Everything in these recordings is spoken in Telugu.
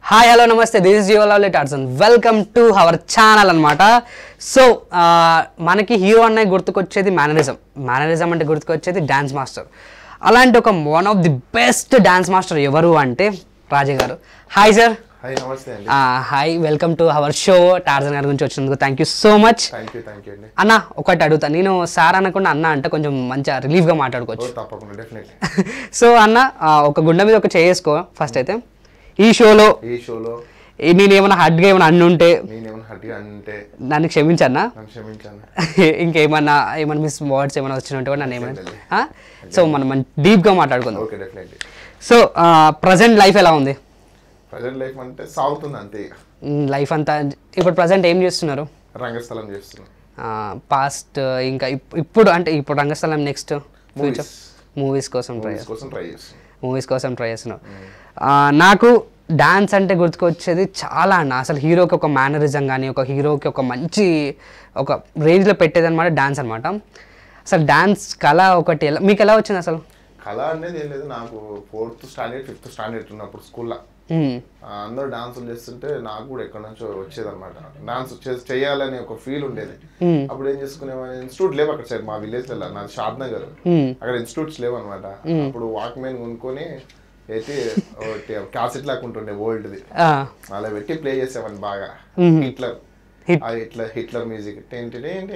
హాయ్ హలో నమస్తే this is your lovely Tarzan welcome to our channel అనమాట సో మనకి హీరో అన్నయ్య గుర్తుకొచ్చేది మేనరిజం మేనరిజం అంటే గుర్తుకొచ్చేది డ్యాన్స్ మాస్టర్ అలాంటి ఒక one of the best dance master ఎవరు అంటే రాజే గారు హాయ్ సార్ హాయ్ నమస్తే అండి hi welcome to our show Tarzan గారి గురించి వచ్చినందుకు thank you so much thank you thank you అండి అన్న ఒకటి అడుగుతా నేను సార్ అనకుండా అన్న అంటే కొంచెం మంచిగా రిలీఫ్గా ఓ మాట్లాడుకోవచ్చు తప్పకుండా డెఫినెట్లీ సో అన్న ఆ, ఒక గుండె మీద ఒక చేసుకో ఫస్ట్ అయితే ఈ షోలో ఈ షోలో ఈ నేను ఏమైనా హార్డ్గా ఏమైనా అన్ని ఉంటే నేనేమైనా హటి అంటే నన్ను క్షమించన్నా నన్ను క్షమించాను ఇంకేమన్నా ఏమైనా మిస్ వర్డ్స్ ఏమైనా వచ్చినట్టు కూడా నన్ను ఏమైనా సో మనం మంచి డీప్గా మాట్లాడుకుందాం okay definitely so present life ఎలా ఉంది ప్రజెంట్ లైఫ్ అంటే సాగుతుంది అంతే ఇక లైఫ్ అంతా ఇప్పుడు ప్రజెంట్ ఏం చేస్తున్నారు రంగస్థలం చేస్తున్నాం పాస్ట్ ఇంకా ఇప్- ఇప్పుడు అంటే ఇప్పుడు Rangasthalam next future movies movies కోసం ట్రై మూవీస్ కోసం ట్రై చేస్తున్నాం మూవీస్ కోసం ట్రై చేస్తున్నావు ఆ, నాకు డాన్స్ అంటే గుర్తుకొచ్చేది చాలా అన్న అసలు హీరోకి ఒక మేనరిజం కానీ ఒక హీరోకి ఒక మంచి ఒక రేంజ్లో పెట్టేది అనమాట డాన్స్ అనమాట అసలు డాన్స్ కళ ఒకటి ఎలా మీకు ఎలా వచ్చింది అసలు కళ అనేది ఏం లేదు నాకు ఫోర్త్ స్టాండర్డ్ ఫిఫ్త్ స్టాండర్డ్ ఉన్నప్పుడు స్కూల్లో మ్మ్. అందరూ డాన్సులు చేస్తుంటే నాకు కూడా ఎక్కడి నుంచో వచ్చేదన్నమాట డాన్స్ చేయాలని ఒక ఫీల్ ఉండేది అప్పుడు ఏం చేసుకునేవాడిని ఇన్స్టిట్యూట్ లేవు అక్కడ సైడ్ మా విలేజ్ లో నాది షాద్ నగర్ మ్మ్. అక్కడ ఇన్స్టిట్యూట్స్ లేవు అనమాట అప్పుడు వాక్మెన్ కొనుక్కొని అయితే ఒకటి క్యాసెట్ లాగా ఉంటుండే ఓల్డ్ది ఆ, అలా పెట్టి ప్లే చేసేవాడిని బాగా హిట్లర్ Hit- ఆ Hitler Hitler music ten ten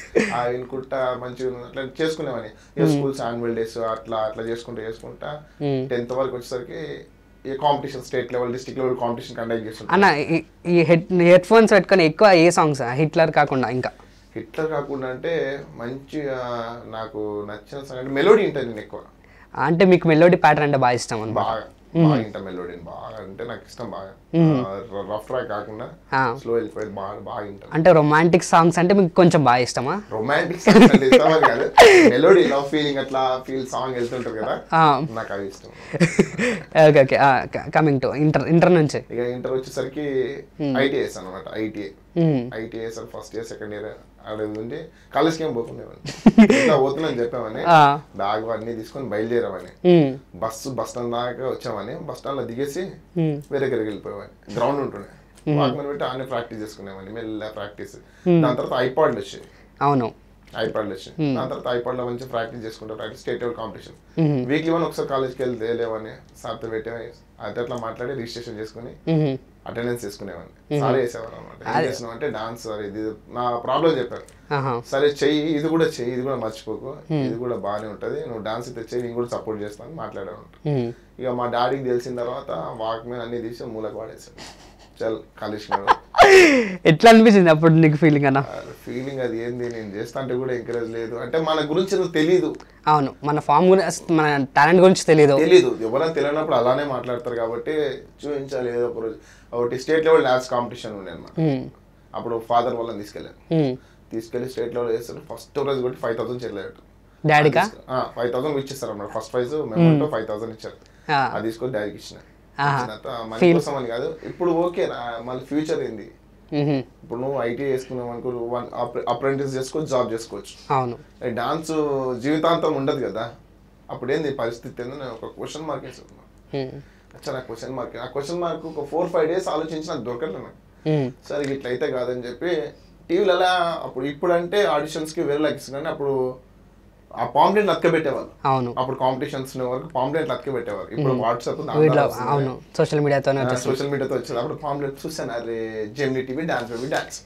ఆ వినుకుంటా మంచిగా అట్లా చేసుకునేవాడిని ఏ స్కూల్స్ యాన్యువల్ డేస్ అట్లా అట్లా చేసుకుంటా చేసుకుంటా మ్మ్. టెన్త్ వరకు వచ్చేసరికి ఏ competition state level district level competition conduct చేస్తుంటా అన్న ఈ- ఈ హెడ్ హెడ్ ఫోన్స్ పెట్టుకొని ఎక్కువ ఏ సాంగ్స్ హిట్లర్ కాకుండా ఇంకా హిట్లర్ కాకుండా అంటే మంచిగా నాకు నచ్చిన సాంగ్ అంటే మెలోడీ ఉంటుంది నేను ఎక్కువ అంటే మీకు మెలోడీ ప్యాటర్న్ అంటే బాగా ఇష్టం అనమాట బాగా బాగా ఇంట మెలోడీ బాగా అంటే నాకు ఇష్టం బాగా రఫ్ ట్రాక్ కాకుండా ఆ. స్లో వెళ్ళిపోయేది బాగా బాగా ఇంటాను అంటే రొమాంటిక్ సాంగ్స్ అంటే మీకు కొంచెం బాగా ఇష్టమా రొమాంటిక్ ఇష్టమని కాదు మెలోడీ లవ్ ఫీలింగ్ అట్లా ఫీల్ సాంగ్ వెళ్తుంటారు కదా ఆ. నాకు అది ఇష్టం okay okay coming to inter inter నుంచి ఇక ఇంటర్ వచ్చేసరికి ఐటీఎస్ అనమాట ఐటీఏ మ్మ్. ITA sir first year second year అక్కడ ఉండి కాలేజ్కి ఏం పోతుండేవాడిని ఇట్లా పోతున్నాను చెప్పామని ఆ. బ్యాగ్ అన్ని తీసుకొని బయలుదేరామని మ్మ్. బస్సు బస్ స్టాండ్ దాకా వచ్చామని బస్ స్టాండ్ లో దిగేసి మ్మ్. వేరే దగ్గరికి వెళ్ళిపోయామని గ్రౌండ్ ఉంటుండే వాక్మెన్ పెట్టి ఆనే ప్రాక్టీస్ చేసుకునేవాడిని మెల్ల ప్రాక్టీస్ దాని తర్వాత ఐపాడ్లు వచ్చాయి అవును ఐపాడ్లు వచ్చాయి దాని తర్వాత ఐపాడ్లో మంచి ప్రాక్టీస్ చేసుకుంటా ప్రాక్టీస్ స్టేట్ లెవెల్ కాంపిటీషన్ మ్మ్. వీక్లీ వన్ ఒకసారి కాలేజ్కి వెళ్తే లేవని సార్తో పెట్టి అది అట్లా మాట్లాడి రిజిస్ట్రేషన్ చేసుకుని మ్మ్. అటెండెన్స్ చేసుకునేవాడిని సారే చేసేవారు అనమాట ఏం చేసినావు అంటే డాన్స్ సార్ ఇది నా ప్రాబ్లం చెప్పారు ఆహా. సరే చెయ్యి ఇది కూడా చెయ్యి ఇది కూడా మర్చిపోకు ఇది కూడా బాగానే ఉంటది నువ్వు డాన్స్ అయితే చెయ్యి నేను కూడా సపోర్ట్ చేస్తాను మాట్లాడేవాడు మ్మ్. ఇక మా డాడీకి తెలిసిన తర్వాత వాక్ మీద అన్ని తీసి మూలకు వాడేసాడు చల్ కాలేజ్ ఎట్లా అనిపించింది అప్పుడు నీకు ఫీలింగ్ అన్న ఫీలింగ్ అది ఏంది నేను చేస్తా అంటే కూడా ఎంకరేజ్ లేదు అంటే మన గురించి నువ్వు తెలీదు అవును మన ఫామ్ గురించి మన టాలెంట్ గురించి తెలియదు తెలీదు ఎవరైనా తెలియనప్పుడు అలానే మాట్లాడతారు కాబట్టి చూపించాలి ఏదో ఒక రోజు ఒకటి స్టేట్ లెవెల్ డాన్స్ కాంపిటీషన్ ఉండే అనమాట మ్మ్. అప్పుడు ఫాదర్ వాళ్ళని తీసుకెళ్ళాను మ్మ్. తీసుకెళ్ళి స్టేట్ లెవెల్ చేస్తారు ఫస్ట్ రోజు కొట్టి ఫైవ్ థౌసండ్ చెల్లాడు డాడీకా ఫైవ్ థౌసండ్ ఇచ్చేస్తారు అన్నమాట ఫస్ట్ ప్రైజ్ మెమోతో ఫైవ్ థౌసండ్ ఇచ్చారు ఆ. అది తీసుకొని డాడీకి ఇచ్చిన ఆహా. ఇచ్చినంత మన కోసం అని కాదు ఇప్పుడు ఓకే మళ్ళీ ఫ్యూచర్ ఏంది మ్మ్. ఇప్పుడు నువ్వు ఐటీ చేసుకున్నావు అనుకో వన్ అప్రెంటిస్ చేసుకోవచ్చు జాబ్ చేసుకోవచ్చు అవును డాన్స్ జీవితాంతం ఉండదు కదా అప్పుడు ఏంది పరిస్థితి ఏంది నేను ఒక క్వశ్చన్ మార్క్ వేసాను మ్మ్. అచ్చా నా క్వశ్చన్ మార్క్ ఆ క్వశ్చన్ మార్క్ ఒక ఫోర్ ఫైవ్ డేస్ ఆలోచించి నాకు దొరకట్లేదు నాకు మ్మ్. సరే ఇట్లా అయితే కాదని చెప్పి టీవీలలో అప్పుడు ఇప్పుడు అంటే ఆడిషన్స్కి వేరే లెక్స్ కానీ అప్పుడు ఆ పాంప్లెంట్ అతక పెట్టేవాళ్ళు అవును అప్పుడు కాంపిటీషన్స్ వరకు పాంప్లెంట్ అతక పెట్టేవారు ఇప్పుడు వాట్సాప్ వీటిలో అవును సోషల్ మీడియాతోనే సోషల్ మీడియాతో వచ్చేది అప్పుడు పాంప్లెట్ చూసాను అరే Gemini TV dance baby dance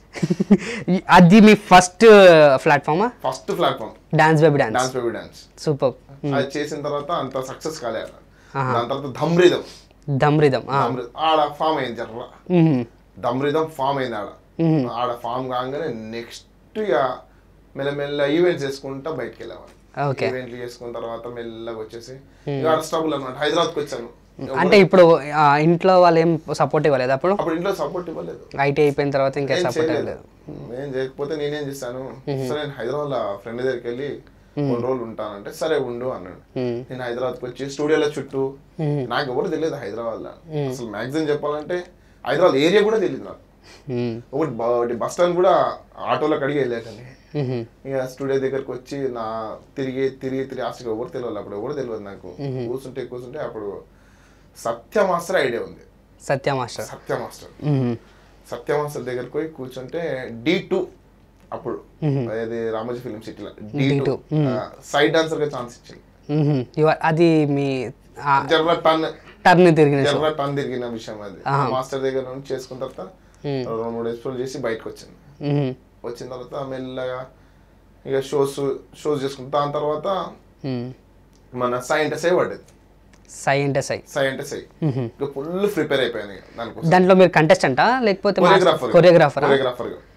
అది మీ ఫస్ట్ ప్లాట్ఫామా first platform dance baby dance dance baby dance super అది చేసిన తర్వాత అంత సక్సెస్ కాలేదు దాని తర్వాత ధమ్రిదం దమ్ రిదమ్ ధమ్రి- ఆడ ఫామ్ అయింది జర్ర దమ్రిదం ఫామ్ అయింది ఆడ ఆడ ఫామ్ కాగానే నెక్స్ట్ ఇక మెల్లమెల్ల ఈవెంట్స్ చేసుకుంటా బయటకు వెళ్ళేవాడిని ఓకే ఈవెంట్లు చేసుకున్న తర్వాత మెల్లగా వచ్చేసి ఇక ఆడ స్ట్రగుల్ అనమాట హైదరాబాద్కి వచ్చాను అంటే ఇప్పుడు ఆ, ఇంట్లో వాళ్ళు ఏం సపోర్ట్ ఇవ్వలేదు అప్పుడు అప్పుడు ఇంట్లో సపోర్ట్ ఇవ్వలేదు ఐటీ అయిపోయిన తర్వాత ఇంకా ఏం సపోర్ట్ చేయలేదు. ఇవ్వలేదు నేను చేయకపోతే నేనేం చేస్తాను సరే నేను హైదరాబాద్ ఫ్రెండ్ దగ్గరికి వెళ్ళి కొన్ని రోజులు ఉంటానంటే సరే ఉండు అన్నాడు మ్మ్. నేను హైదరాబాద్కి వచ్చి స్టూడియోలో చుట్టూ మ్మ్. నాకు ఎవరు తెలియదు హైదరాబాద్ లో అసలు మ్యాక్సిమం చెప్పాలంటే హైదరాబాద్ ఏరియా కూడా తెలియదు నాకు మ్మ్. ఒకటి బ- ఒకటి బస్ స్టాండ్ కూడా ఆటోలో కడిగి వెళ్ళాటండి మ్మ్. ఇక స్టూడియో దగ్గరకు వచ్చి నా తిరిగి తిరిగి తిరిగి అసలు ఎవరు తెలియదు అప్పుడు ఎవరు తెలియదు నాకు కూర్చుంటే కూర్చుంటే అప్పుడు సత్య మాస్టర్ ఐడియా ఉంది Satya master Satya master Satya master దగ్గరికి పోయి కూర్చుంటే డి టూ అప్పుడు అదే రామోజీ ఫిలిం సిటీలో డి టూ సైడ్ డాన్సర్ గా ఛాన్స్ ఇచ్చింది అది మీ జర్ర టన్ టర్న్ తిరిగిన show. జర్ర టన్ తిరిగిన విషయం అది మాస్టర్ దగ్గర నుంచి చేసుకున్న తర్వాత మ్మ్. రెండు మూడు ఎపిసోడ్ చేసి బయటకు వచ్చింది మ్మ్. వచ్చిన తర్వాత మెల్లగా ఇక షోస్ షోస్ చేసుకుంటా దాని తర్వాత మ్మ్. మన సై అంటే సై పడ్డది సై అంటే సై సై అంటే సై ఇక ఫుల్ ప్రిపేర్ అయిపోయాను ఇక దానికోసం దాంట్లో మీరు కంటెస్టెంటా లేకపోతే కొరియోగ్రాఫర్ కొరియోగ్రాఫర్ కొరియోగ్రాఫర్